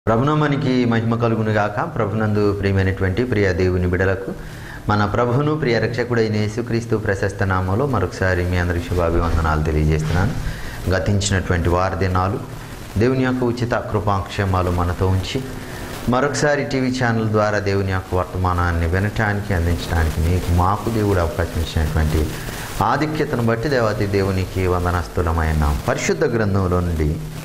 ప్రభునామానికి మహిమ కలుగును గాక ప్రభునందు ప్రియమైనటువంటి ప్రియ దేవుని బిడలకు మన ప్రభును ప్రియ రక్షకుడైన యేసుక్రీస్తు ప్రశస్త నామంలో మరొకసారి మీ అందరికి శుభాభివందనాలు తెలియజేస్తున్నాను గతించినటువంటి వారి దినాలు దేవుని యొక్క ఉచిత కృపాక్షేమాలు మనతో ఉంచి మరొకసారి టీవీ ఛానల్ ద్వారా దేవుని యొక్క వర్తమానాన్ని వినటానికి అందించడానికి మీకు మాకు దేవుడు అవకాశం ఇచ్చినటువంటి ఆధిక్యతను బట్టి దేవతి దేవునికి వందనస్తులమైన పరిశుద్ధ గ్రంథంలో నుండి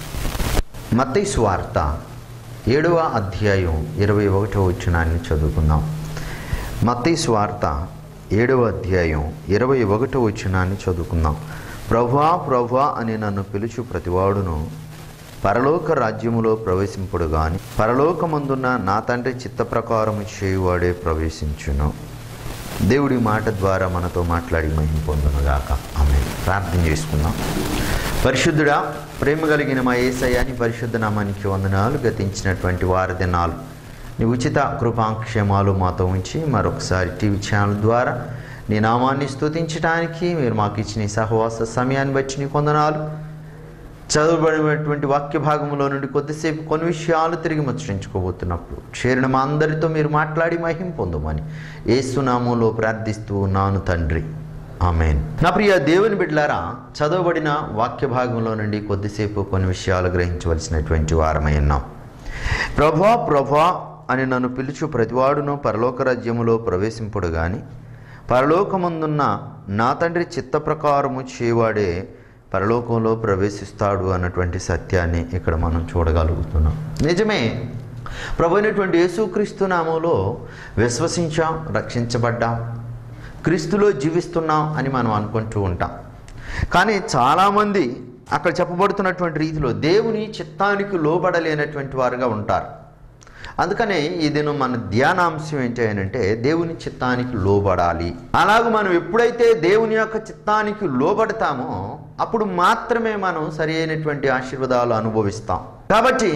మత్తయి స్వార్త ఏడవ అధ్యాయం ఇరవై ఒకటో వచ్చినాన్ని చదువుకుందాం మత్తయి స్వార్త ఏడవ అధ్యాయం ఇరవై ఒకటో వచ్చినాన్ని చదువుకుందాం ప్రభా ప్రభా అని నన్ను పిలుచు ప్రతివాడును పరలోక రాజ్యములో ప్రవేశింపుడు గాని పరలోకమందున్న నా తండ్రి చిత్త ప్రకారము చేయువాడే ప్రవేశించును దేవుడి మాట ద్వారా మనతో మాట్లాడి మహిమ పొందునుగాక ఆమె ప్రార్థన చేసుకుందాం పరిశుద్ధుడా ప్రేమ కలిగిన మా ఏసయాని పరిశుద్ధ నామానికి వందనాలు గతించినటువంటి వారి దినాలు నీ ఉచిత కృపాక్షేమాలు మాతో ఉంచి మరొకసారి టీవీ ఛానల్ ద్వారా నీ నామాన్ని స్తుతించడానికి మీరు మాకు ఇచ్చిన ఈ సహవాస సమయాన్ని బట్టి నీ కొందనాలు చదువుబడినటువంటి వాక్య భాగంలో నుండి కొద్దిసేపు కొన్ని విషయాలు తిరిగి ముచ్చరించుకోబోతున్నప్పుడు చేరిన మా అందరితో మీరు మాట్లాడి మహిం పొందమని ఏసునామంలో ప్రార్థిస్తూ ఉన్నాను తండ్రి ఆమెన్ నా ప్రియ దేవుని బిడ్డలారా చదవబడిన వాక్య భాగంలో నుండి కొద్దిసేపు కొన్ని విషయాలు గ్రహించవలసినటువంటి వారమై ఉన్నాం ప్రభా ప్రభా అని నన్ను పిలుచు ప్రతివాడును పరలోక రాజ్యములో ప్రవేశింపుడు గాని పరలోకమందున్న నా తండ్రి చిత్త ప్రకారము చేయవాడే పరలోకంలో ప్రవేశిస్తాడు అన్నటువంటి సత్యాన్ని ఇక్కడ మనం చూడగలుగుతున్నాం నిజమే ప్రభు అయినటువంటి యేసుక్రీస్తు నామంలో విశ్వసించాం రక్షించబడ్డాం క్రీస్తులో జీవిస్తున్నాం అని మనం అనుకుంటూ ఉంటాం కానీ చాలామంది అక్కడ చెప్పబడుతున్నటువంటి రీతిలో దేవుని చిత్తానికి లోబడలేనటువంటి వారుగా ఉంటారు అందుకనే ఈ దినం మన ధ్యానాంశం ఏంటి అని అంటే దేవుని చిత్తానికి లోబడాలి అలాగ మనం ఎప్పుడైతే దేవుని యొక్క చిత్తానికి లోబడతామో అప్పుడు మాత్రమే మనం సరి అయినటువంటి ఆశీర్వాదాలు అనుభవిస్తాం కాబట్టి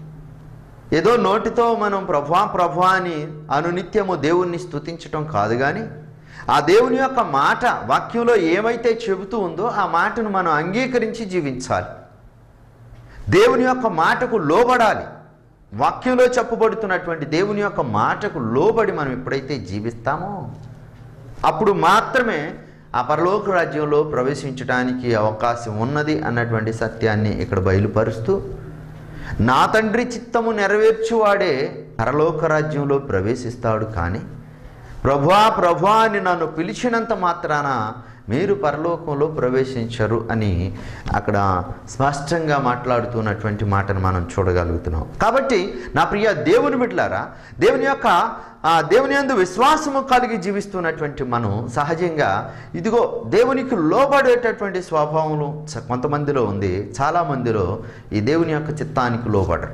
ఏదో నోటితో మనం ప్రభా ప్రభా అని అనునిత్యము దేవుణ్ణి స్తుతించటం కాదు కానీ ఆ దేవుని యొక్క మాట వాక్యంలో ఏమైతే చెబుతూ ఉందో ఆ మాటను మనం అంగీకరించి జీవించాలి దేవుని యొక్క మాటకు లోబడాలి వాక్యంలో చెప్పబడుతున్నటువంటి దేవుని యొక్క మాటకు లోబడి మనం ఎప్పుడైతే జీవిస్తామో అప్పుడు మాత్రమే ఆ పరలోక రాజ్యంలో ప్రవేశించడానికి అవకాశం ఉన్నది అన్నటువంటి సత్యాన్ని ఇక్కడ బయలుపరుస్తూ నా తండ్రి చిత్తము నెరవేర్చువాడే పరలోక రాజ్యంలో ప్రవేశిస్తాడు కానీ ప్రభా ప్రభా అని నన్ను పిలిచినంత మాత్రాన మీరు పరలోకంలో ప్రవేశించరు అని అక్కడ స్పష్టంగా మాట్లాడుతున్నటువంటి మాటను మనం చూడగలుగుతున్నాం కాబట్టి నా ప్రియ దేవుని బిడ్డలారా దేవుని యొక్క ఆ దేవుని యందు విశ్వాసము కలిగి జీవిస్తున్నటువంటి మనం సహజంగా ఇదిగో దేవునికి లోబడేటటువంటి స్వభావము చ- కొంతమందిలో ఉంది చాలామందిలో ఈ దేవుని యొక్క చిత్తానికి లోబడరు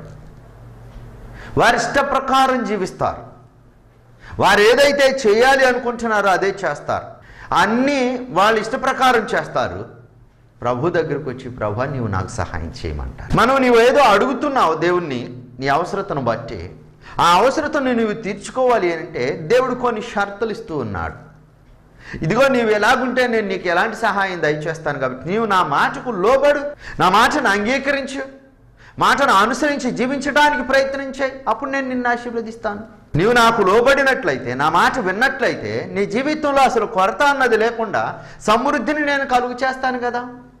వారి ఇష్ట ప్రకారం జీవిస్తారు వారు ఏదైతే చేయాలి అనుకుంటున్నారో అదే చేస్తారు అన్నీ వాళ్ళ ఇష్ట ప్రకారం చేస్తారు ప్రభు దగ్గరకు వచ్చి ప్రభు నీవు నాకు సహాయం చేయమంటారు మనం నీవు ఏదో అడుగుతున్నావు దేవుణ్ణి నీ అవసరతను బట్టి ఆ అవసరతను నువ్వు తీర్చుకోవాలి అంటే దేవుడు కొన్ని షరతులు ఇస్తూ ఉన్నాడు ఇదిగో నీవు ఎలాగుంటే నేను నీకు ఎలాంటి సహాయం దయచేస్తాను కాబట్టి నీవు నా మాటకు లోబడు నా మాటను అంగీకరించు మాటను అనుసరించి జీవించడానికి ప్రయత్నించే అప్పుడు నేను నిన్ను ఆశీర్వదిస్తాను నీవు నాకు లోబడినట్లయితే నా మాట విన్నట్లయితే నీ జీవితంలో అసలు కొరత అన్నది లేకుండా సమృద్ధిని నేను కలుగు చేస్తాను కదా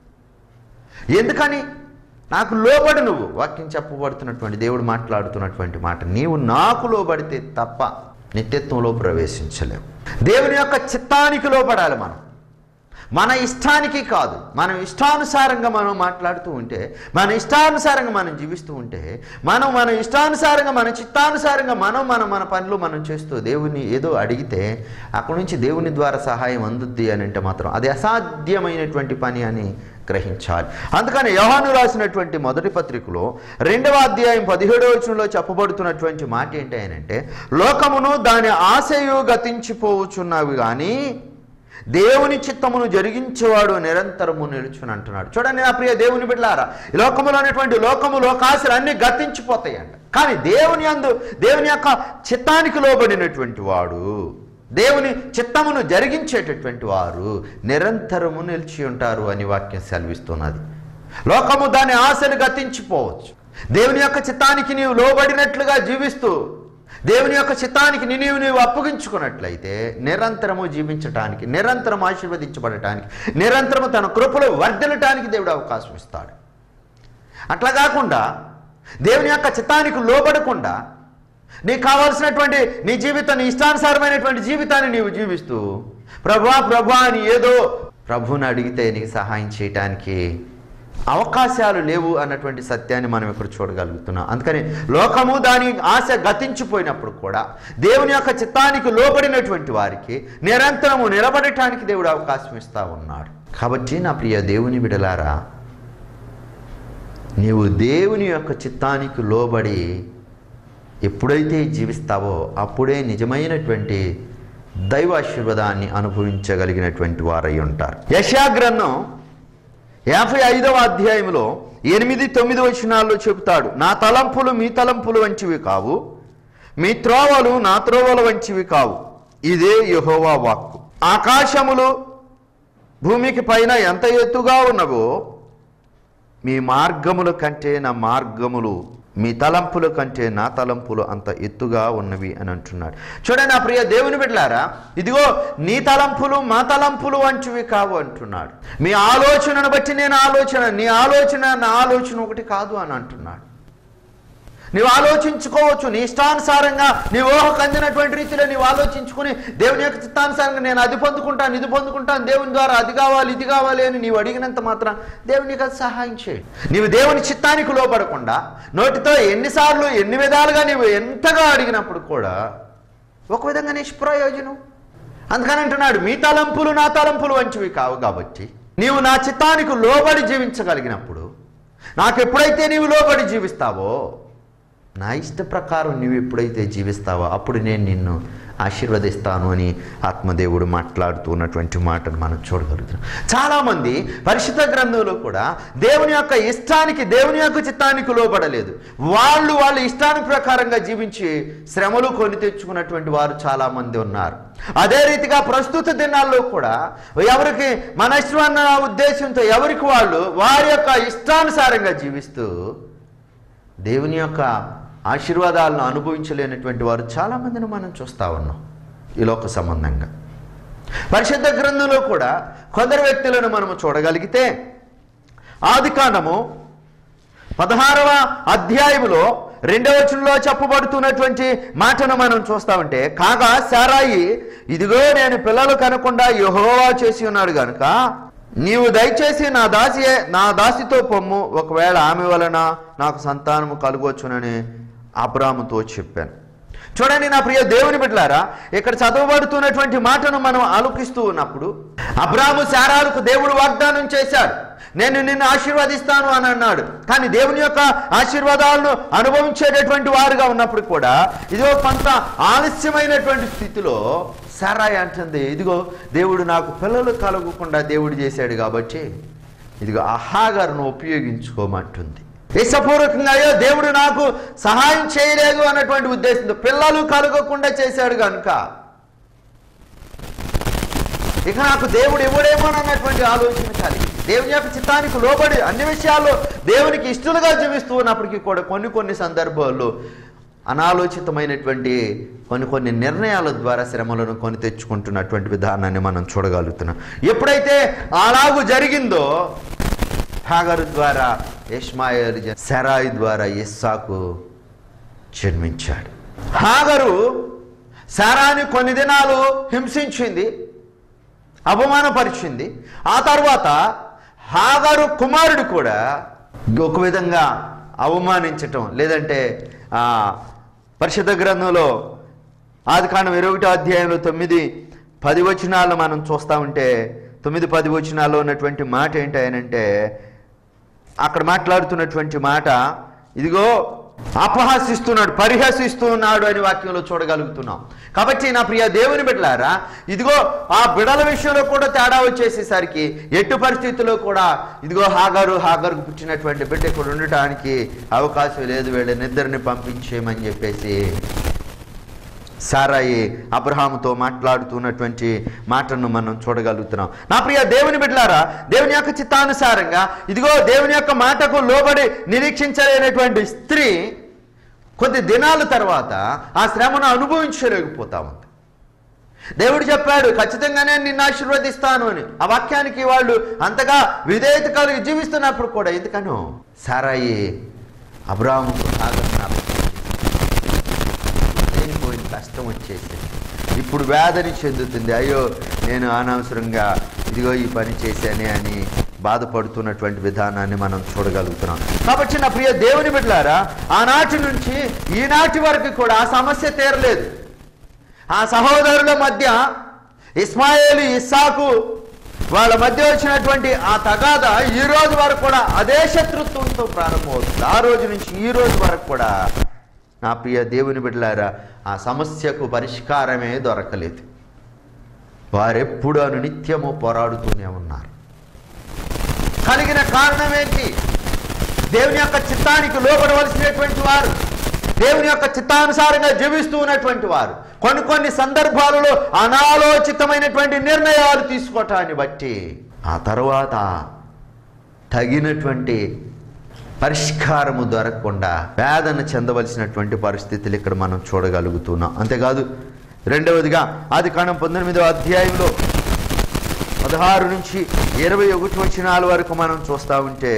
ఎందుకని నాకు లోబడు నువ్వు వాక్యం చెప్పబడుతున్నటువంటి దేవుడు మాట్లాడుతున్నటువంటి మాట నీవు నాకు లోబడితే తప్ప నిత్యత్వంలో ప్రవేశించలేవు దేవుని యొక్క చిత్తానికి లోబడాలి మనం మన ఇష్టానికి కాదు మనం ఇష్టానుసారంగా మనం మాట్లాడుతూ ఉంటే మన ఇష్టానుసారంగా మనం జీవిస్తూ ఉంటే మనం మన ఇష్టానుసారంగా మన చిత్తానుసారంగా మనం మనం మన పనులు మనం చేస్తూ దేవుని ఏదో అడిగితే అక్కడి నుంచి దేవుని ద్వారా సహాయం అందుద్ది అని అంటే మాత్రం అది అసాధ్యమైనటువంటి పని అని గ్రహించాలి అందుకని యోహాను రాసినటువంటి మొదటి పత్రికలో రెండవ అధ్యాయం పదిహేడవ వచనంలో చెప్పబడుతున్నటువంటి మాట ఏంటి అని అంటే లోకమును దాని ఆశయు గతించిపోవచ్చున్నవి కానీ దేవుని చిత్తమును జరిగించేవాడు నిరంతరము నిలుచుని అంటున్నాడు చూడండి నా ప్రియ దేవుని బిడ్డలారా ఈ లోకములో ఉన్నటువంటి లోకము లోకాశలు అన్ని గతించిపోతాయంట కానీ దేవుని అందు దేవుని యొక్క చిత్తానికి లోబడినటువంటి వాడు దేవుని చిత్తమును జరిగించేటటువంటి వారు నిరంతరము నిలిచి ఉంటారు అని వాక్యం సెలవిస్తున్నది లోకము దాని ఆశలు గతించిపోవచ్చు దేవుని యొక్క చిత్తానికి నీవు లోబడినట్లుగా జీవిస్తూ దేవుని యొక్క చిత్తానికి నీ నీవు నీవు అప్పగించుకున్నట్లయితే నిరంతరము జీవించటానికి నిరంతరం ఆశీర్వదించబడటానికి నిరంతరము తన కృపలో వర్ధనటానికి దేవుడు అవకాశం ఇస్తాడు అట్లా కాకుండా దేవుని యొక్క చిత్తానికి లోబడకుండా నీకు కావాల్సినటువంటి నీ జీవితం నీ ఇష్టానుసారమైనటువంటి జీవితాన్ని నీవు జీవిస్తూ ప్రభా ప్రభా అని ఏదో ప్రభువుని అడిగితే నీకు సహాయం చేయటానికి అవకాశాలు లేవు అన్నటువంటి సత్యాన్ని మనం ఇక్కడ చూడగలుగుతున్నాం అందుకని లోకము దాని ఆశ గతించిపోయినప్పుడు కూడా దేవుని యొక్క చిత్తానికి లోబడినటువంటి వారికి నిరంతరము నిలబడటానికి దేవుడు అవకాశం ఇస్తా ఉన్నాడు కాబట్టి నా ప్రియ దేవుని బిడలారా నీవు దేవుని యొక్క చిత్తానికి లోబడి ఎప్పుడైతే జీవిస్తావో అప్పుడే నిజమైనటువంటి దైవాశీర్వాదాన్ని అనుభవించగలిగినటువంటి వారై ఉంటారు యశాగ్రంథం యాభై ఐదవ అధ్యాయంలో ఎనిమిది తొమ్మిది వచనాల్లో చెబుతాడు నా తలంపులు మీ తలంపులు వంటివి కావు మీ త్రోవలు నా త్రోవల వంటివి కావు ఇదే యెహోవా వాక్కు ఆకాశములు భూమికి పైన ఎంత ఎత్తుగా ఉన్నవో మీ మార్గముల కంటే నా మార్గములు మీ తలంపుల కంటే నా తలంపులు అంత ఎత్తుగా ఉన్నవి అని అంటున్నాడు చూడండి నా ప్రియ దేవుని బిడ్డలారా ఇదిగో నీ తలంపులు మా తలంపులు వంటివి కావు అంటున్నాడు మీ ఆలోచనను బట్టి నేను ఆలోచన నీ ఆలోచన నా ఆలోచన ఒకటి కాదు అని అంటున్నాడు నీవు ఆలోచించుకోవచ్చు నీ ఇష్టానుసారంగా నీ ఊహకు అందినటువంటి రీతిలో నీవు ఆలోచించుకుని దేవుని యొక్క చిత్తానుసారంగా నేను అది పొందుకుంటాను ఇది పొందుకుంటాను దేవుని ద్వారా అది కావాలి ఇది కావాలి అని నీవు అడిగినంత మాత్రం దేవుని నీకు అది సహాయం చేయి నీవు దేవుని చిత్తానికి లోపడకుండా నోటితో ఎన్నిసార్లు ఎన్ని విధాలుగా నీవు ఎంతగా అడిగినప్పుడు కూడా ఒక విధంగా నిష్ప్రయోజనం అందుకని అంటున్నాడు మీ తలంపులు నా తలంపులు వంటివి కావు కాబట్టి నీవు నా చిత్తానికి లోబడి జీవించగలిగినప్పుడు నాకు ఎప్పుడైతే నీవు లోబడి జీవిస్తావో నా ఇష్ట ప్రకారం నీవు ఎప్పుడైతే జీవిస్తావో అప్పుడు నేను నిన్ను ఆశీర్వదిస్తాను అని ఆత్మదేవుడు మాట్లాడుతున్నటువంటి మాటను మనం చూడగలుగుతున్నాం చాలామంది పరిశుద్ధ గ్రంథంలో కూడా దేవుని యొక్క ఇష్టానికి దేవుని యొక్క చిత్తానికి లోబడలేదు వాళ్ళు వాళ్ళ ఇష్టానికి ప్రకారంగా జీవించి శ్రమలు కొని తెచ్చుకున్నటువంటి వారు చాలామంది ఉన్నారు అదే రీతిగా ప్రస్తుత దినాల్లో కూడా ఎవరికి మన ఇష్టం అన్న ఉద్దేశంతో ఎవరికి వాళ్ళు వారి యొక్క ఇష్టానుసారంగా జీవిస్తూ దేవుని యొక్క ఆశీర్వాదాలను అనుభవించలేనటువంటి వారు చాలామందిని మనం చూస్తూ ఉన్నాం ఈ లోక సంబంధంగా పరిశుద్ధ గ్రంథంలో కూడా కొందరు వ్యక్తులను మనము చూడగలిగితే ఆది కాండము పదహారవ అధ్యాయములో రెండవ వచనంలో చెప్పబడుతున్నటువంటి మాటను మనం చూస్తా ఉంటే కాగా సారాయి ఇదిగో నేను పిల్లలు కనకుండా యెహోవా చేసి ఉన్నాడు గనుక నీవు దయచేసి నా దాసి నా దాసితో పొమ్ము ఒకవేళ ఆమె వలన నాకు సంతానము కలుగొచ్చునని అబ్రాముతో చెప్పాను చూడండి నా ప్రియ దేవుని బిడ్డలారా ఇక్కడ చదవబడుతున్నటువంటి మాటను మనం ఆలోకిస్తూ ఉన్నప్పుడు అబ్రాము శారాలకు దేవుడు వాగ్దానం చేశాడు నేను నిన్ను ఆశీర్వదిస్తాను అని అన్నాడు కానీ దేవుని యొక్క ఆశీర్వాదాలను అనుభవించేటటువంటి వారుగా ఉన్నప్పుడు కూడా ఇదో కొంత ఆలస్యమైనటువంటి స్థితిలో సారాయి అంటుంది ఇదిగో దేవుడు నాకు పిల్లలు కలగకుండా దేవుడు చేశాడు కాబట్టి ఇదిగో అహాగారును ఉపయోగించుకోమంటుంది ఇష్టపూర్వకంగా అయ్యో దేవుడు నాకు సహాయం చేయలేదు అన్నటువంటి ఉద్దేశంతో పిల్లలు కలగకుండా చేశాడు కనుక ఇక నాకు దేవుడు ఇవ్వడేమో అన్నటువంటి ఆలోచన కలిగి దేవుని యొక్క చిత్తానికి లోబడి అన్ని విషయాల్లో దేవునికి ఇష్టలుగా జీవిస్తూ ఉన్నప్పటికీ కూడా కొన్ని కొన్ని సందర్భాల్లో అనాలోచితమైనటువంటి కొన్ని కొన్ని నిర్ణయాల ద్వారా శ్రమలను కొని తెచ్చుకుంటున్నటువంటి విధానాన్ని మనం చూడగలుగుతున్నాం ఎప్పుడైతే అలాగూ జరిగిందో హాగరు ద్వారా ఇష్మాయల్ సెరాయి ద్వారా ఇస్సాకు జన్మించాడు హాగరు సారాని కొన్ని దినాలు హింసించింది అవమానపరిచింది ఆ తర్వాత హాగరు కుమారుడు కూడా ఒక విధంగా అవమానించటం లేదంటే ఆ, పరిశుద్ధ గ్రంథంలో ఆది కాండం ఇరవై ఒకటో అధ్యాయంలో తొమ్మిది పది వచనాలు మనం చూస్తూ ఉంటే తొమ్మిది పది వచనాల్లో ఉన్నటువంటి మాట ఏంటంటే అక్కడ మాట్లాడుతున్నటువంటి మాట ఇదిగో అపహాసిస్తున్నాడు పరిహసిస్తూ ఉన్నాడు అని వాక్యంలో చూడగలుగుతున్నాం కాబట్టి నా ప్రియ దేవుని బిడ్డలారా ఇదిగో ఆ బిడల విషయంలో కూడా తేడా వచ్చేసేసరికి ఎట్టు పరిస్థితుల్లో కూడా ఇదిగో హాగారు హాగారుకు పుట్టినటువంటి బిడ్డ ఇక్కడ ఉండటానికి అవకాశం లేదు వీళ్ళ నిద్రని పంపించేయమని చెప్పేసి సారాయి అబ్రహాముతో మాట్లాడుతున్నటువంటి మాటను మనం చూడగలుగుతున్నాం నా ప్రియ దేవుని బిడ్డలారా దేవుని యొక్క చిత్తానుసారంగా ఇదిగో దేవుని యొక్క మాటకు లోబడి నిరీక్షించలేనటువంటి స్త్రీ కొద్ది దినాల తర్వాత ఆ శ్రమను అనుభవించలేకపోతా ఉంది దేవుడు చెప్పాడు ఖచ్చితంగానే నిన్ను ఆశీర్వదిస్తాను అని ఆ వాక్యానికి వాళ్ళు అంతగా విధేయత కలిగి జీవిస్తున్నప్పుడు కూడా ఎందుకనో సారాయి అబ్రాహ్ముకు సాగన్నారు లేనిపోయిన కష్టం వచ్చేసింది ఇప్పుడు వేదన చెందుతుంది అయ్యో నేను అనవసరంగా ఇదిగో ఈ పని చేశానే అని బాధపడుతున్నటువంటి విధానాన్ని మనం చూడగలుగుతున్నాం కాబట్టి నా ప్రియ దేవుని బిడ్డలారా ఆనాటి నుంచి ఈనాటి వరకు కూడా ఆ సమస్య తీరలేదు ఆ సహోదరుల మధ్య ఇస్మాయిల్ ఇస్సాకు వాళ్ళ మధ్య వచ్చినటువంటి ఆ తగాద ఈ రోజు వరకు కూడా అదే శత్రుత్వంతో ప్రారంభమవుతుంది ఆ రోజు నుంచి ఈ రోజు వరకు కూడా నా ప్రియ దేవుని బిడ్డలారా ఆ సమస్యకు పరిష్కారమే దొరకలేదు వారెప్పుడు అను నిత్యము పోరాడుతూనే ఉన్నారు కలిగిన కారణం ఏంటి దేవుని యొక్క చిత్తానికి లోపడవలసినటువంటి వారు దేవుని యొక్క చిత్తానుసారంగా జీవిస్తూ ఉన్నటువంటి వారు కొన్ని కొన్ని సందర్భాలలో అనాలోచితమైనటువంటి నిర్ణయాలు తీసుకోవటాన్ని బట్టి ఆ తర్వాత తగినటువంటి పరిష్కారము దొరకకుండా వేదన చెందవలసినటువంటి పరిస్థితులు ఇక్కడ మనం చూడగలుగుతున్నాం అంతేకాదు రెండవదిగా ఆది కాండం పంతొమ్మిదవ అధ్యాయంలో పదహారు నుంచి ఇరవై ఒకటి వచనాల వరకు మనం చూస్తూ ఉంటే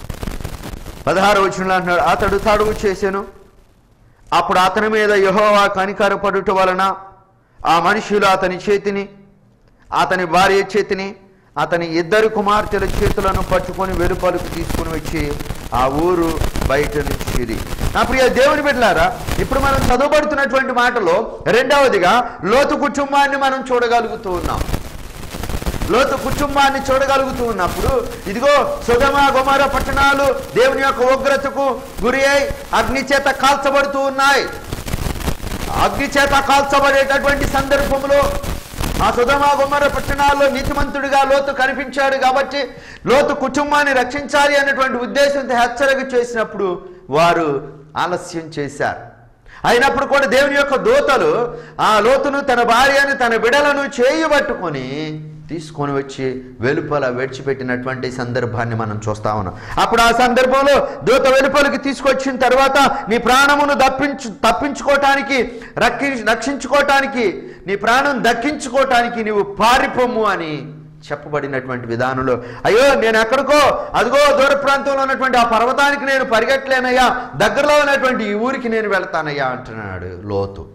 పదహారు వచనంలో అంటున్నాడు అతడు తడువు చేశాను అప్పుడు అతని మీద యహోవా కనికరపడుట వలన ఆ మనుషులు అతని చేతిని అతని భార్య చేతిని అతని ఇద్దరు కుమార్తెల చేతులను పట్టుకొని వెలుపలకు తీసుకుని వచ్చి ఆ ఊరు బయట నుంచి నా ప్రియ దేవుని బిడ్డలారా ఇప్పుడు మనం చదువుబడుతున్నటువంటి మాటలో రెండవదిగా లోతు కుటుంబాన్ని మనం చూడగలుగుతూ ఉన్నాం లోతు కుటుంబాన్ని చూడగలుగుతూ ఉన్నప్పుడు ఇదిగో సుగమ గుమర పట్టణాలు దేవుని యొక్క ఉగ్రతకు గురి అయి అగ్ని చేత కాల్చబడుతూ ఉన్నాయి అగ్ని చేత కాల్చబడేటటువంటి సందర్భంలో ఆ సుధమ గుమ్మర పట్టణాల్లో నీతిమంతుడిగా లోతు కనిపించాడు కాబట్టి లోతు కుటుంబాన్ని రక్షించాలి అన్నటువంటి ఉద్దేశంతో హెచ్చరిక చేసినప్పుడు వారు ఆలస్యం చేశారు అయినప్పుడు కూడా దేవుని యొక్క దూతలు ఆ లోతును తన భార్యను తన బిడలను చేయబట్టుకొని తీసుకొని వచ్చి వెలుపల విడిచిపెట్టినటువంటి సందర్భాన్ని మనం చూస్తా ఉన్నాం అప్పుడు ఆ సందర్భంలో దూత వెలుపలికి తీసుకొచ్చిన తర్వాత నీ ప్రాణమును దప్పించు తప్పించుకోవటానికి రక్షి రక్షించుకోవటానికి నీ ప్రాణం దక్కించుకోవటానికి నీవు పారిపోము అని చెప్పబడినటువంటి విధానంలో అయ్యో నేను ఎక్కడికో అదిగో దూర ప్రాంతంలో ఉన్నటువంటి ఆ పర్వతానికి నేను పరిగెట్టలేనయ్యా దగ్గరలో ఉన్నటువంటి ఈ ఊరికి నేను వెళ్తానయ్యా అంటున్నాడు లోతు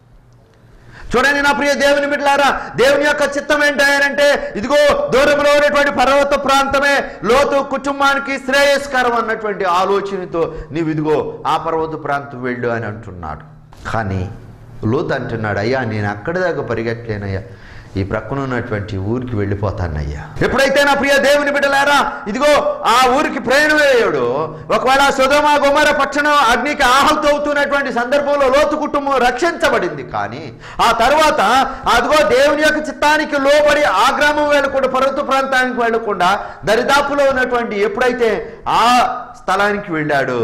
చూడండి నా ప్రియ దేవుని బిడ్డలారా దేవుని యొక్క చిత్తం ఏంటంటే ఇదిగో దూరంలో ఉన్నటువంటి పర్వత ప్రాంతమే లోతు కుటుంబానికి శ్రేయస్కరం అన్నటువంటి ఆలోచనతో నీవు ఇదిగో ఆ పర్వత ప్రాంతం వెళ్ళు అని అంటున్నాడు కానీ లోతు అంటున్నాడు అయ్యా నేను అక్కడి దాకా పరిగెట్టలేనయ్యా ఈ ప్రక్కన ఉన్నటువంటి ఊరికి వెళ్ళిపోతానయ్యా ఎప్పుడైతే నా ప్రియ దేవుని బిడ్డలారా ఇదిగో ఆ ఊరికి ప్రయాణమయ్యాడు ఒకవేళ సుధమ గుమర పట్టణం అగ్నికి ఆహుతి అవుతున్నటువంటి సందర్భంలో లోతు కుటుంబం రక్షించబడింది కానీ ఆ తర్వాత అదిగో దేవుని యొక్క చిత్తానికి లోబడి ఆ గ్రామం వెళ్ళకుండా పర్వత ప్రాంతానికి వెళ్ళకుండా దరిదాపులో ఉన్నటువంటి ఎప్పుడైతే ఆ స్థలానికి వెళ్ళాడో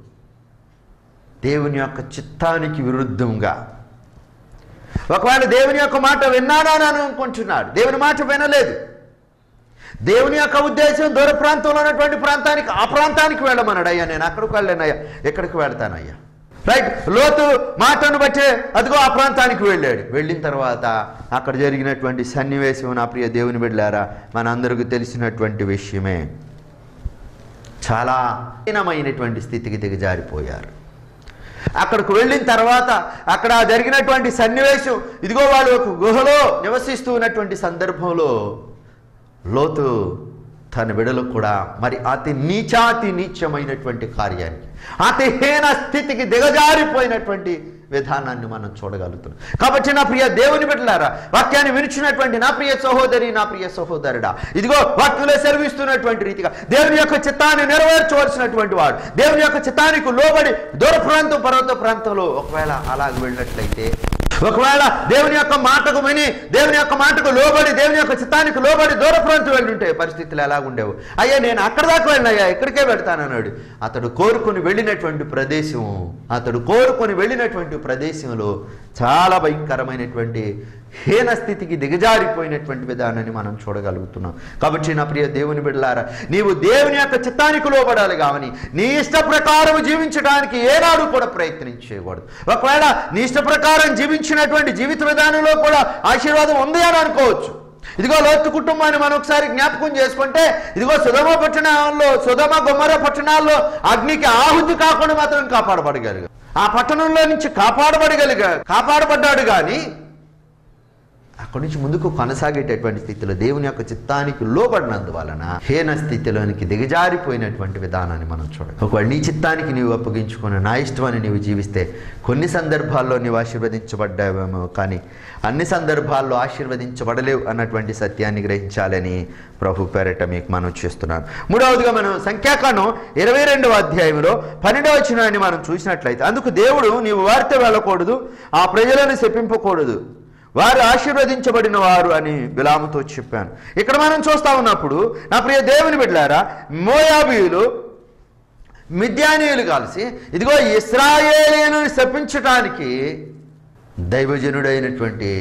దేవుని యొక్క చిత్తానికి విరుద్ధంగా ఒకవేళ దేవుని యొక్క మాట విన్నానని అనుకుంటున్నాడు దేవుని మాట వినలేదు దేవుని యొక్క ఉద్దేశం దూర ప్రాంతంలో ఉన్నటువంటి ప్రాంతానికి ఆ ప్రాంతానికి వెళ్ళమన్నాడు అయ్యా నేను అక్కడికి వెళ్ళానయ్యా ఎక్కడికి వెళ్తానయ్యా రైట్ లోతు మాటను బట్టే అదిగో ఆ ప్రాంతానికి వెళ్ళాడు వెళ్ళిన తర్వాత అక్కడ జరిగినటువంటి సన్నివేశం నా ప్రియ దేవుని బిడ్డారా మనందరికీ తెలిసినటువంటి విషయమే చాలా హీనమైనటువంటి స్థితికి దిగజారిపోయారు అక్కడికి వెళ్ళిన తర్వాత అక్కడ జరిగినటువంటి సన్నివేశం ఇదిగో వాళ్ళు ఒక గుహలో నివసిస్తూ ఉన్నటువంటి సందర్భంలో లోతు తన బిడలకు కూడా మరి అతి నీచాతి నీచమైనటువంటి కార్యానికి అతి హీన స్థితికి దిగజారిపోయినటువంటి విధానాన్ని మనం చూడగలుగుతున్నాం కాబట్టి నా ప్రియ దేవుని బిడ్డలారా వాక్యాన్ని వినిచినటువంటి నా ప్రియ సహోదరి నా ప్రియ సహోదరుడా ఇదిగో వాక్యంలో సెలవిస్తున్నటువంటి రీతిగా దేవుని యొక్క చిత్తాన్ని నెరవేర్చవలసినటువంటి వాడు దేవుని యొక్క చిత్తానికి లోబడి దూర ప్రాంతం పర్వత ప్రాంతంలో ఒకవేళ అలాగ వెళ్ళినట్లయితే ఒకవేళ దేవుని యొక్క మాటకు విని దేవుని యొక్క మాటకు లోబడి దేవుని యొక్క చిత్తానికి లోబడి దూర ప్రాంతం వెళ్ళుంటే పరిస్థితులు ఎలా ఉండేవు అయ్యా నేను అక్కడ దాకా వెళ్ళినయ్యా ఇక్కడికే పెడతానన్నాడు అతడు కోరుకొని వెళ్ళినటువంటి ప్రదేశం అతడు కోరుకొని వెళ్ళినటువంటి ప్రదేశంలో చాలా భయంకరమైనటువంటి హీన స్థితికి దిగజారిపోయినటువంటి విధానాన్ని మనం చూడగలుగుతున్నాం కాబట్టి నా ప్రియ దేవుని బిడ్డలారా నీవు దేవుని యొక్క చిత్తానికి లోబడాలి కావని నీ ఇష్ట ప్రకారం జీవించడానికి ఏనాడు కూడా ప్రయత్నించకూడదు ఒకవేళ నీ ఇష్ట ప్రకారం జీవించినటువంటి జీవిత విధానంలో కూడా ఆశీర్వాదం ఉంది అని అనుకోవచ్చు ఇదిగో లోతు కుటుంబాన్ని మనం ఒకసారి జ్ఞాపకం చేసుకుంటే ఇదిగో సుధమ పట్టణాల్లో సుధమ గుమ్మర పట్టణాల్లో అగ్నికి ఆహుతి కాకుండా మాత్రం కాపాడబడగలిగా ఆ పట్టణంలో నుంచి కాపాడబడగలిగా కాపాడబడ్డాడు కానీ అక్కడి నుంచి ముందుకు కొనసాగేటటువంటి స్థితిలో దేవుని యొక్క చిత్తానికి లోబడినందువలన హీన స్థితిలోనికి దిగజారిపోయినటువంటి విధానాన్ని మనం చూడాలి ఒకవేళ నీ చిత్తానికి నీవు అప్పగించుకుని నా ఇష్టమని నీవు జీవిస్తే కొన్ని సందర్భాల్లో నీవు ఆశీర్వదించబడ్డావేమో కానీ అన్ని సందర్భాల్లో ఆశీర్వదించబడలేవు అన్నటువంటి సత్యాన్ని గ్రహించాలని ప్రభు పేరట మీకు మనం చేస్తున్నాను మూడవదిగా మనం సంఖ్యాకాండం ఇరవై రెండవ అధ్యాయంలో పన్నెండవ వచనాన్ని మనం చూసినట్లయితే అందుకు దేవుడు నీవు వారితో వెళ్ళకూడదు ఆ ప్రజలను శపింపకూడదు వారు ఆశీర్వదించబడిన వారు అని బిలాముతో చెప్పాను ఇక్కడ మనం చూస్తా ఉన్నప్పుడు నా ప్రియ దేవుని బిడ్డారా మోయాబీయులు మిద్యానీయులు కలిసి ఇదిగో ఇస్రాయేలీను శపించటానికి దైవజనుడైనటువంటి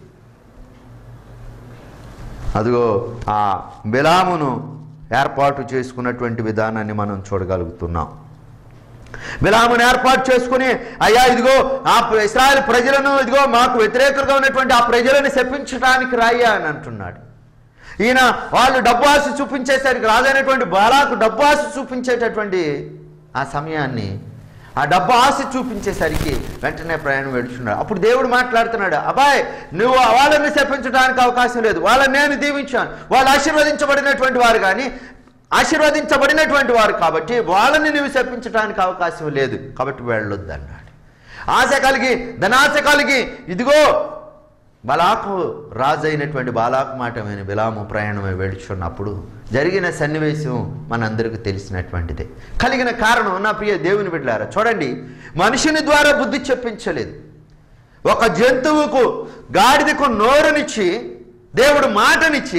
అదిగో ఆ బిలామును ఏర్పాటు చేసుకున్నటువంటి విధానాన్ని మనం చూడగలుగుతున్నాం బిలామును ఏర్పాటు చేసుకుని అయ్యా ఇదిగో ఆ ఇస్రాయల్ ప్రజలను ఇదిగో మాకు వ్యతిరేకంగా ఉన్నటువంటి ఆ ప్రజలను శపించడానికి రాయ్యా అని అంటున్నాడు ఈయన వాళ్ళు డబ్బు ఆశ చూపించేసరికి రాజైనటువంటి బాలాకు డబ్బు ఆశ చూపించేటటువంటి ఆ సమయాన్ని ఆ డబ్బు ఆశ చూపించేసరికి వెంటనే ప్రయాణం వెడుచున్నాడు అప్పుడు దేవుడు మాట్లాడుతున్నాడు అబ్బాయ్ నువ్వు వాళ్ళని శపించడానికి అవకాశం లేదు వాళ్ళని నేను దీవించాను వాళ్ళు ఆశీర్వదించబడినటువంటి వారు కానీ ఆశీర్వదించబడినటువంటి వారు కాబట్టి వాళ్ళని నువ్వు శపించడానికి అవకాశం లేదు కాబట్టి వెళ్ళొద్దు అన్నాడు ఆశ కలిగి ధనాశ కలిగి ఇదిగో బలాకు రాజు అయినటువంటి బాలాకు మాటమైన బిలాము ప్రయాణమై వెడుచున్నప్పుడు జరిగిన సన్నివేశం మనందరికీ తెలిసినటువంటిదే కలిగిన కారణం నా ప్రియ దేవుని బిడ్డలారా చూడండి మనుషుని ద్వారా బుద్ధి చెప్పించలేదు ఒక జంతువుకు గాడిదకు నోరునిచ్చి దేవుడు మాటనిచ్చి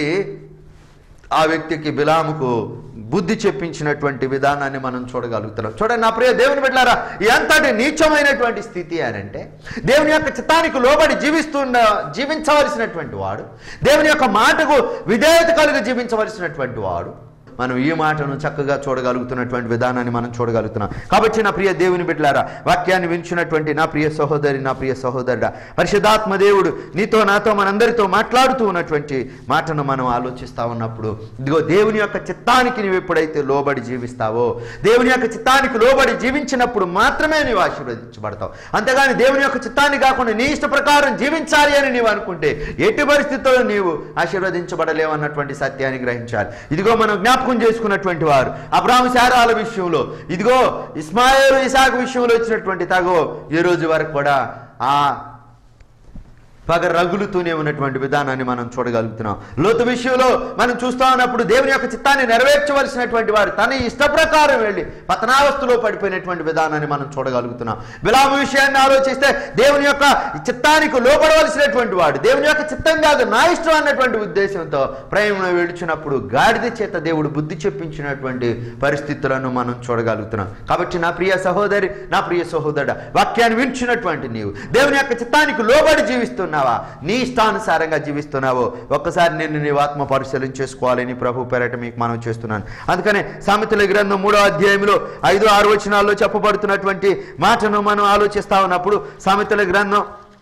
ఆ వ్యక్తికి బిలాముకు బుద్ధి చెప్పించినటువంటి విధానాన్ని మనం చూడగలుగుతున్నాం చూడండి నా ప్రియ దేవుని బిడ్డారా ఎంతటి నీచమైనటువంటి స్థితి అని అంటే దేవుని యొక్క చిత్తానికి లోబడి జీవిస్తున్న జీవించవలసినటువంటి వాడు దేవుని యొక్క మాటకు విధేయత కలిగి జీవించవలసినటువంటి వాడు మనం ఈ మాటను చక్కగా చూడగలుగుతున్నటువంటి విధానాన్ని మనం చూడగలుగుతున్నాం కాబట్టి నా ప్రియ దేవుని బిడ్డలారా వాక్యాన్ని వించున్నటువంటి నా ప్రియ సహోదరి నా ప్రియ సహోదరుడా పరిశుధాత్మ దేవుడు నీతో నాతో మనందరితో మాట్లాడుతూ ఉన్నటువంటి మాటను మనం ఆలోచిస్తా ఉన్నప్పుడు ఇదిగో దేవుని యొక్క చిత్తానికి నీవు ఎప్పుడైతే లోబడి జీవిస్తావో దేవుని యొక్క చిత్తానికి లోబడి జీవించినప్పుడు మాత్రమే నీవు ఆశీర్వదించబడతావు అంతేగాని దేవుని యొక్క చిత్తాన్ని కాకుండా నీ ఇష్ట ప్రకారం జీవించాలి అని నీవు అనుకుంటే ఎట్టి పరిస్థితుల్లో నీవు ఆశీర్వదించబడలేవు అన్నటువంటి సత్యాన్ని గ్రహించాలి ఇదిగో మనం జ్ఞాపకం చేసుకున్నటువంటి వారు అబ్రాహ్మ శారాల విషయంలో ఇదిగో ఇస్మాయిల్ ఇసాక్ విషయంలో వచ్చినటువంటి తగో ఈ రోజు వరకు కూడా ఆ పగ రగులుతూనే ఉన్నటువంటి విధానాన్ని మనం చూడగలుగుతున్నాం లోతు విషయంలో మనం చూస్తా ఉన్నప్పుడు దేవుని యొక్క చిత్తాన్ని నెరవేర్చవలసినటువంటి వారు తన ఇష్ట ప్రకారం వెళ్ళి పతనావస్థలో పడిపోయినటువంటి విధానాన్ని మనం చూడగలుగుతున్నాం బిలాము విషయాన్ని ఆలోచిస్తే దేవుని యొక్క చిత్తానికి లోపడవలసినటువంటి వాడు దేవుని యొక్క చిత్తం కాదు నా ఇష్టం అన్నటువంటి ఉద్దేశంతో ప్రేమను వేడుచున్నప్పుడు గాడిద చేత దేవుడు బుద్ధి చెప్పించినటువంటి పరిస్థితులను మనం చూడగలుగుతున్నాం కాబట్టి నా ప్రియ సహోదరి నా ప్రియ సహోదరుడు వాక్యాన్ని వింటున్నటువంటి నీవు దేవుని యొక్క చిత్తానికి లోబడి జీవిస్తున్నావా నీ ఇష్టానుసారంగా జీవిస్తున్నావో ఒక్కసారి నేను నీ ఆత్మ పరిశీలన చేసుకోవాలని ప్రభు పేరట మీకు మనం చేస్తున్నాను అందుకనే సామెతల గ్రంథం మూడో అధ్యాయంలో ఐదు ఆరు వచనాల్లో చెప్పబడుతున్నటువంటి మాటను మనం ఆలోచిస్తా ఉన్నప్పుడు సామెతల గ్రంథం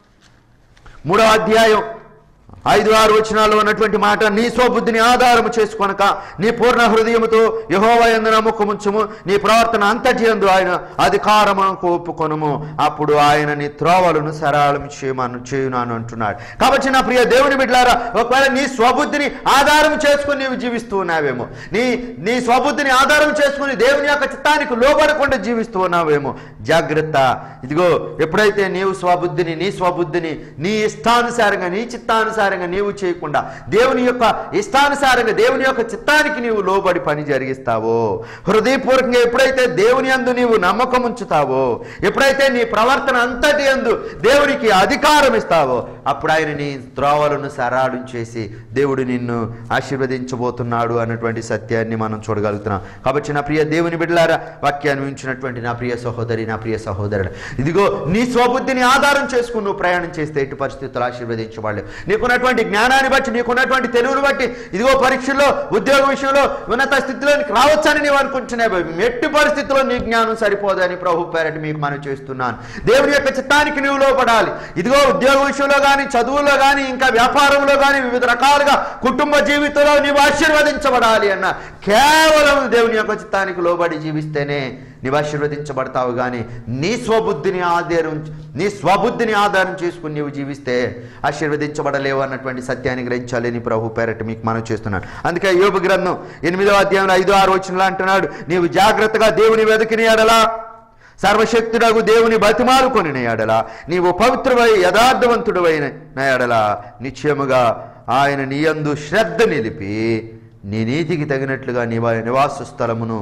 మూడో అధ్యాయం ఐదు ఆరు వచనాల్లో ఉన్నటువంటి మాట నీ స్వబుద్ధిని ఆధారము చేసుకొనక నీ పూర్ణ హృదయముతో యహోవయందు నమ్మకముంచుము నీ ప్రవర్తన అంతటియందు ఆయన అధికారముకు ఒప్పుకొనుము అప్పుడు ఆయన నీ త్రోవలను సరళం చేయమను చేయునాను అంటున్నాడు కాబట్టి నా ప్రియ దేవుని బిడ్డారా ఒకవేళ నీ స్వబుద్ధిని ఆధారం చేసుకుని నీవు జీవిస్తూ ఉన్నావేమో నీ నీ స్వబుద్ధిని ఆధారం చేసుకుని దేవుని యొక్క చిత్తానికి లోబడకుండా జీవిస్తూ ఉన్నావేమో జాగ్రత్త ఇదిగో ఎప్పుడైతే నీవు స్వబుద్ధిని నీ స్వబుద్ధిని నీ ఇష్టానుసారంగా నీ చిత్తానుసారంగా ఇష్టానుసారంగా నీవు చేయకుండా దేవుని యొక్క ఇష్టానుసారంగా దేవుని యొక్క చిత్తానికి నీవు లోబడి పని జరిగిస్తావో హృదయపూర్వకంగా ఎప్పుడైతే దేవుని అందు నీవు నమ్మకం ఉంచుతావో ఎప్పుడైతే నీ ప్రవర్తన అంతటి అందు దేవునికి అధికారం ఇస్తావో అప్పుడు ఆయన నీ త్రోవలను సరాలు చేసి దేవుడు నిన్ను ఆశీర్వదించబోతున్నాడు అన్నటువంటి సత్యాన్ని మనం చూడగలుగుతున్నాం కాబట్టి నా ప్రియ దేవుని బిడ్డలారా వాక్యాన్ని ఉంచినటువంటి నా ప్రియ సహోదరి నా ప్రియ సహోదరుడు ఇదిగో నీ స్వబుద్ధిని ఆధారం చేసుకుని నువ్వు ప్రయాణం చేస్తే ఎటు పరిస్థితులు ఆశీర్వదించబడలేవు నీకున్నటువంటి జ్ఞానాన్ని బట్టి నీకున్నటువంటి తెలుగును బట్టి ఇదిగో పరీక్షల్లో ఉద్యోగ విషయంలో ఉన్నత స్థితిలోనికి రావచ్చని నీవు అనుకుంటున్నావు ఎట్టి పరిస్థితుల్లో నీ జ్ఞానం సరిపోదని ప్రభు పేరటి మీకు మనం చేస్తున్నాను దేవుని యొక్క చిత్తానికి నీవు లోపడాలి ఇదిగో ఉద్యోగ విషయంలో కానీ చదువులో కానీ ఇంకా వ్యాపారంలో కానీ వివిధ రకాలుగా కుటుంబ జీవితంలో నీవు ఆశీర్వదించబడాలి అన్న కేవలం దేవుని యొక్క చిత్తానికి లోబడి జీవిస్తేనే నీవు ఆశీర్వదించబడతావు కానీ నీ స్వబుద్ధిని ఆధారం నీ స్వబుద్ధిని ఆధారం చేసుకుని నీవు జీవిస్తే ఆశీర్వదించబడలేవు అన్నటువంటి సత్యాన్ని గ్రహించాలని ప్రభు పేరట మీకు మనం చేస్తున్నాను అందుకే యోగ గ్రంథం ఎనిమిదవ అధ్యాయంలో ఐదో ఆరు వచ్చినలా అంటున్నాడు నీవు జాగ్రత్తగా దేవుని వెతికిన ఎడలా సర్వశక్తుడగు దేవుని బతిమాలు కొని ఎడల నీవు పవిత్రువై యథార్థవంతుడవైన ఎడల నిశ్చయముగా ఆయన నీయందు శ్రద్ధ నిలిపి నీ నీతికి తగినట్లుగా నీ నివాస స్థలమును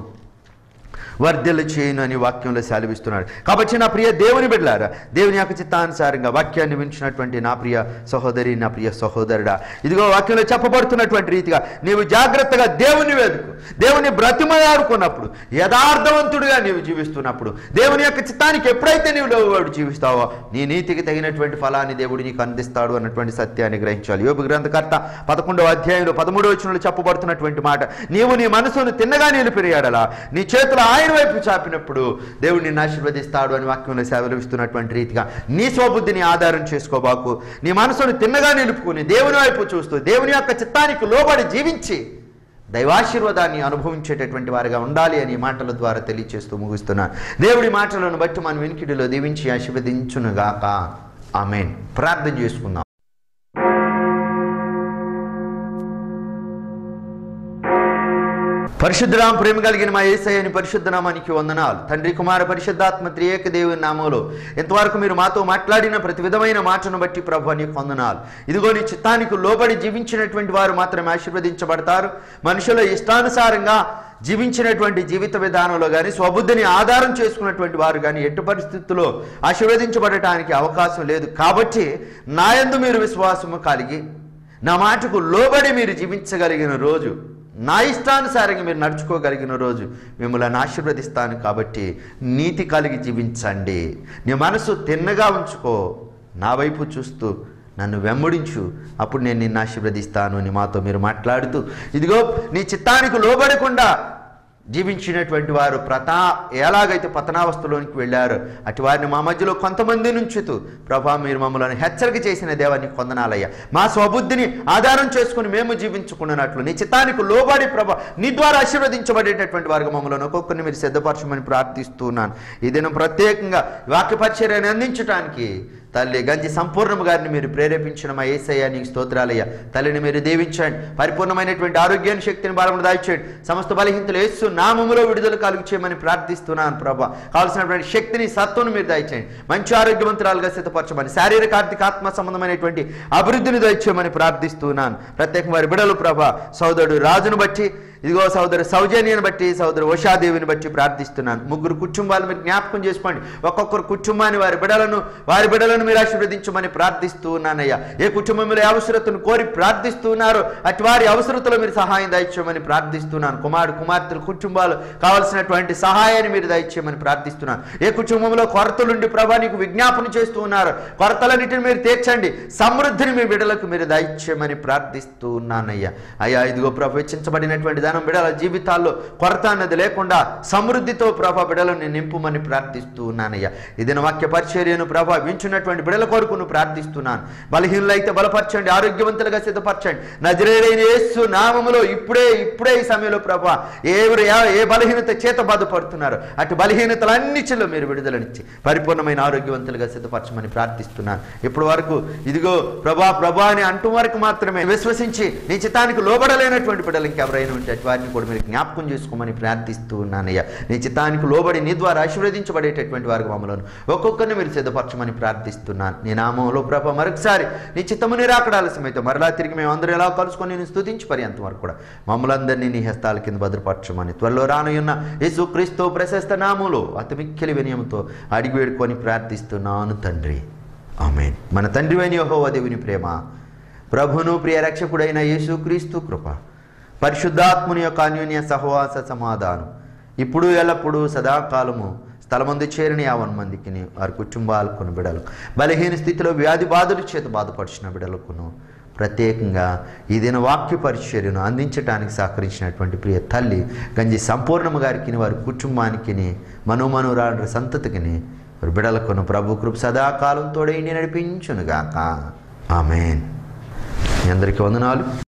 వర్ధలు చేయను అని వాక్యంలో సెలవిస్తున్నాడు కాబట్టి నా ప్రియ దేవుని బిడ్డలారా దేవుని యొక్క చిత్తానుసారంగా వాక్యాన్ని వించినటువంటి నా ప్రియ సహోదరి నా ప్రియ సహోదరుడా ఇదిగో వాక్యంలో చెప్పబడుతున్నటువంటి రీతిగా నీవు జాగ్రత్తగా దేవుని వెతుకు దేవుని బ్రతిమలాడుకున్నప్పుడు యథార్థవంతుడిగా నీవు జీవిస్తున్నప్పుడు దేవుని యొక్క చిత్తానికి ఎప్పుడైతే నీవు లోబడి జీవిస్తావో నీ నీతికి తగినటువంటి ఫలాన్ని దేవుడు నీకు అందిస్తాడు అన్నటువంటి సత్యాన్ని గ్రహించాలి యోగు గ్రంథకర్త పదకొండవ అధ్యాయంలో పదమూడవ వచనంలో చెప్పబడుతున్నటువంటి మాట నీవు నీ మనసును తిన్నగా నిలిపిరియాడలా నీ చేతులు ఆయన వైపు చాపినప్పుడు దేవుడు నిన్ను ఆశీర్వదిస్తాడు అని వాక్యంలో సేవలిస్తున్నటువంటి రీతిగా నీ స్వబుద్ధిని ఆధారం చేసుకోబాకు నీ మనసును తిన్నగా నిలుపుకుని దేవుని వైపు చూస్తూ దేవుని యొక్క చిత్తానికి లోబడి జీవించి దైవాశీర్వాదాన్ని అనుభవించేటటువంటి వారిగా ఉండాలి అని ఈ మాటల ద్వారా తెలియచేస్తూ ముగిస్తున్నాను దేవుడి మాటలను బట్టి మన వెనికిడిలో దీవించి ఆశీర్వదించునుగాక ఆమెన్ ప్రార్థన చేసుకుందాం పరిశుద్ధరాం ప్రేమ కలిగిన మా ఏసయ్యని పరిశుద్ధ నామానికి వందనాలు తండ్రి కుమార పరిశుద్ధాత్మ త్రియేక దేవుని నామంలో ఇంతవరకు మీరు మాతో మాట్లాడిన ప్రతి విధమైన మాటను బట్టి ప్రభు నీకు వందనాలు ఇదిగో నీ చిత్తానికి లోబడి జీవించినటువంటి వారు మాత్రమే ఆశీర్వదించబడతారు మనుషుల ఇష్టానుసారంగా జీవించినటువంటి జీవిత విధానంలో కానీ స్వబుద్ధిని ఆధారం చేసుకున్నటువంటి వారు కానీ ఎట్టి పరిస్థితుల్లో ఆశీర్వదించబడటానికి అవకాశం లేదు కాబట్టి నాయందు మీరు విశ్వాసము కలిగి నా మాటకు లోబడి మీరు జీవించగలిగిన రోజు నా ఇష్టానుసారంగా మీరు నడుచుకోగలిగిన రోజు మిమ్మల్ని ఆశీర్వదిస్తాను కాబట్టి నీతి కలిగి జీవించండి నీ మనసు తిన్నగా ఉంచుకో నా వైపు చూస్తూ నన్ను వెంబడించు అప్పుడు నేను నిన్ను ఆశీర్వదిస్తాను అని మాతో మీరు మాట్లాడుతూ ఇదిగో నీ చిత్తానికి లోబడకుండా జీవించినటువంటి వారు ప్రతా ఎలాగైతే పతనావస్థలోనికి వెళ్ళారో అటు వారిని మా మధ్యలో కొంతమంది నుంచుతూ ప్రభా మీరు మమ్మల్ని హెచ్చరిక చేసిన దేవాన్ని కొందనాలయ్యా మా స్వబుద్ధిని ఆధారం చేసుకుని మేము జీవించుకున్నట్లు నీ చిత్తానికి లోబడి ప్రభా నీ ద్వారా ఆశీర్వదించబడేటటువంటి వారికి మమ్మల్ని ఒక్కొక్కరిని మీరు సిద్ధపరచమని ప్రార్థిస్తున్నాను ఈ దినం ప్రత్యేకంగా వాక్య పరిచర్యను అందించడానికి తల్లి గంజి సంపూర్ణం గారిని మీరు ప్రేరేపించిన మా ఏసయ్య నీకు స్తోత్రాలయ్య తల్లిని మీరు దీవించండి పరిపూర్ణమైనటువంటి ఆరోగ్యాన్ని శక్తిని బలమును దాయిచేయండి సమస్త బలహీనతలు వేస్తూ నామములో విడుదల కలుగు చేయమని ప్రార్థిస్తున్నాను ప్రభా కావాల్సినటువంటి శక్తిని సత్తును మీరు దయచేయండి మంచి ఆరోగ్యవంతురాలుగా సిద్ధపరచమని శారీరక ఆర్థిక ఆత్మ సంబంధమైనటువంటి అభివృద్ధిని దయచేయమని ప్రార్థిస్తున్నాను ప్రత్యేక వారి బిడలు ప్రభా సోదరుడు రాజును బట్టి ఇదిగో సోదరు సౌజన్యను బట్టి సోదరు ఉషాదేవిని బట్టి ప్రార్థిస్తున్నాను ముగ్గురు కుటుంబాలు మీరు జ్ఞాపకం చేసుకోండి ఒక్కొక్కరు కుటుంబాన్ని వారి బిడలను వారి బిడలను మీరు ఆశీర్వదించమని ప్రార్థిస్తూ ఉన్నానయ్యా ఏ కుటుంబంలో ఏ అవసరతను కోరి ప్రార్థిస్తున్నారు అటు వారి అవసరతలో మీరు సహాయం దయచేయమని ప్రార్థిస్తున్నాను కుమారుడు కుమార్తెల కుటుంబాలు కావలసినటువంటి సహాయాన్ని మీరు దయచేయమని ప్రార్థిస్తున్నాను ఏ కుటుంబంలో కొరతలుండి ప్రభా నీకు విజ్ఞాపన చేస్తూ ఉన్నారు కొరతలన్నిటిని మీరు తీర్చండి సమృద్ధిని మీ బిడలకు మీరు దయచేయమని ప్రార్థిస్తూ ఉన్నానయ్యా అయ్యా ఇదిగో ప్రవచించబడినటువంటి ధనం బిడల జీవితాల్లో కొరత అన్నది లేకుండా సమృద్ధితో ప్రభా బిడలను నింపుమని ప్రార్థిస్తూ ఉన్నానయ్యా ఇది వాక్య పరిచర్యను ప్రభా వించున్నటువంటి బిడల కొరకు నువ్వు ప్రార్థిస్తున్నాను బలహీనులైతే బలపరచండి ఆరోగ్యవంతులుగా సిద్ధపరచండి నజరేడైన యేసు నామములో ఇప్పుడే ఇప్పుడే ఈ సమయంలో ప్రభా ఎవరు ఏ- ఏ బలహీనత చేత బాధపడుతున్నారు అటు బలహీనతలన్నిటిలో మీరు విడుదలనిచ్చి పరిపూర్ణమైన ఆరోగ్యవంతులుగా సిద్ధపరచమని ప్రార్థిస్తున్నాను ఇప్పటి వరకు ఇదిగో ప్రభా ప్రభా అని అంటూ వరకు మాత్రమే విశ్వసించి నీ చిత్తానికి లోబడలేనటువంటి బిడ్డలు ఇంకెవరైనా ఉంటే ప్రతి వారిని కూడా మీరు జ్ఞాపకం చేసుకోమని ప్రార్థిస్తూ ఉన్నానయ్యా నీ చిత్తానికి లోబడి నీ ద్వారా ఆశీర్వదించబడేటటువంటి వారికి మమ్మలను ఒక్కొక్కరిని మీరు సిద్ధపరచమని ప్రార్థిస్తున్నాను నీ నామంలో ప్రభ మరొకసారి నీ చిత్తము నిరాకడాల్సిమైతే మరలా తిరిగి మేము అందరూ ఎలా కలుసుకొని నేను స్తుతించి పర్యంత వరకు కూడా మమ్మల్ని అందరినీ నీ హస్తాల కింద భద్రపరచమని త్వరలో రానున్న యేసు క్రీస్తు ప్రశస్త నామంలో అతి మిక్కిలి వినయంతో అడిగి వేడుకొని ప్రార్థిస్తున్నాను తండ్రి ఆమెన్ మన తండ్రి అయిన యెహోవా దేవుని ప్రేమ ప్రభును ప్రియ రక్షకుడైన యేసుక్రీస్తు కృప పరిశుద్ధాత్ముని యొక్క అన్యోన్య సహవాస సమాధానం ఇప్పుడు ఎల్లప్పుడూ సదాకాలము స్థలమందు చేరిన యావన్ మందికి వారి కుటుంబాలకును బిడలకు బలహీన స్థితిలో వ్యాధి బాధల చేత బాధపరిచిన బిడలకును ప్రత్యేకంగా ఈ దిన వాక్య పరిచర్యను అందించడానికి సహకరించినటువంటి ప్రియ తల్లి గంజి సంపూర్ణమ్మ గారికి వారి కుటుంబానికి మనోమనురాడు సంతతికిని వారి బిడలకును ప్రభు కృప సదాకాలం తోడై నడిపించునుగాక ఆమెన్ మీ అందరికీ వందనాలు